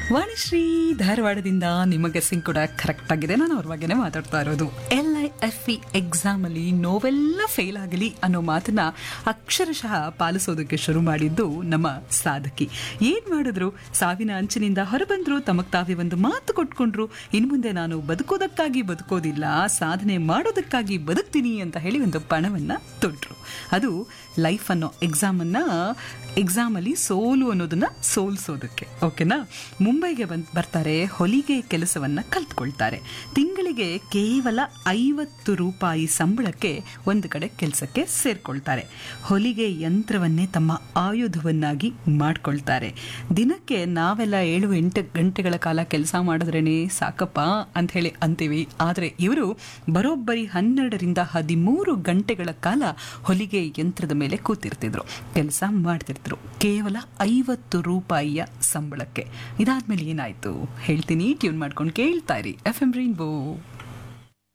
ವಾಣಿಶ್ರೀ ಧಾರವಾಡದಿಂದ ನಿಮ್ಮ ಗೆಸ್ಸಿಂಗ್ ಕೂಡ ಕರೆಕ್ಟ್ ಆಗಿದೆ ನಾನು ಅವ್ರ ಬಗ್ಗೆನೇ ಮಾತಾಡ್ತಾ ಇರೋದು L I F E exam ಅಲ್ಲಿ ನೋವೆಲ್ಲ ಫೇಲ್ ಆಗಲಿ ಅನ್ನೋ ಮಾತನ್ನ ಅಕ್ಷರಶಃ ಪಾಲಿಸೋದಕ್ಕೆ ಶುರು ಮಾಡಿದ್ದು ನಮ್ಮ ಸಾಧಕಿ ಏನ್ ಮಾಡಿದ್ರು ಸಾವಿನ ಅಂಚಿನಿಂದ ಹೊರಬಂದ್ರು ತಮಗ್ ತಾವೇ ಒಂದು ಮಾತು ಕೊಟ್ಕೊಂಡ್ರು ಇನ್ ಮುಂದೆ ನಾನು ಬದುಕೋದಕ್ಕಾಗಿ ಬದುಕೋದಿಲ್ಲ ಸಾಧನೆ ಮಾಡೋದಕ್ಕಾಗಿ ಬದುಕ್ತೀನಿ ಅಂತ ಹೇಳಿ ಒಂದು ಪಣವನ್ನ ತೊಟ್ರು ಅದು ಲೈಫ್ ಅನ್ನೋ ಎಕ್ಸಾಮ್ ಅನ್ನ ಎಕ್ಸಾಮ್ ಅಲ್ಲಿ ಸೋಲು ಅನ್ನೋದನ್ನ ಸೋಲ್ಸೋದಕ್ಕೆ ಓಕೆನಾ ಮುಂಬೈಗೆ ಬಂದ್ ಬರ್ತಾರೆ ಹೊಲಿಗೆ ಕೆಲಸವನ್ನ ಕಲ್ತ್ಕೊಳ್ತಾರೆ ತಿಂಗಳಿಗೆ ಕೇವಲ ಐವತ್ತು ರೂಪಾಯಿ ಸಂಬಳಕ್ಕೆ ಒಂದು ಕಡೆ ಕೆಲಸಕ್ಕೆ ಸೇರ್ಕೊಳ್ತಾರೆ ಹೊಲಿಗೆ ಯಂತ್ರವನ್ನೇ ತಮ್ಮ ಆಯುಧವನ್ನಾಗಿ ಮಾಡ್ಕೊಳ್ತಾರೆ ದಿನಕ್ಕೆ ನಾವೆಲ್ಲ ಏಳು ಎಂಟು ಗಂಟೆಗಳ ಕಾಲ ಕೆಲಸ ಮಾಡಿದ್ರೇನೆ ಸಾಕಪ್ಪ ಅಂತ ಹೇಳಿ ಅಂತೀವಿ ಆದರೆ ಇವರು ಬರೋಬ್ಬರಿ ಹನ್ನೆರಡರಿಂದ ಹದಿಮೂರು ಗಂಟೆಗಳ ಕಾಲ ಹೊಲಿಗೆ ಯಂತ್ರದ ಮೇಲೆ ಕೂತಿರ್ತಿದ್ರು ಕೆಲಸ ಮಾಡ್ತಿರ್ತಿದ್ರು ಕೇವಲ ಐವತ್ತು ರೂಪಾಯಿಯ ಸಂಬಳಕ್ಕೆ ಇದಾದ್ಮೇಲೆ ಏನಾಯ್ತು ಹೇಳ್ತೀನಿ ಟ್ಯೂನ್ ಮಾಡ್ಕೊಂಡು ಕೇಳ್ತಾ ಇರಿ ಎಫ್ ಎಂ ರೈನ್ಬೋ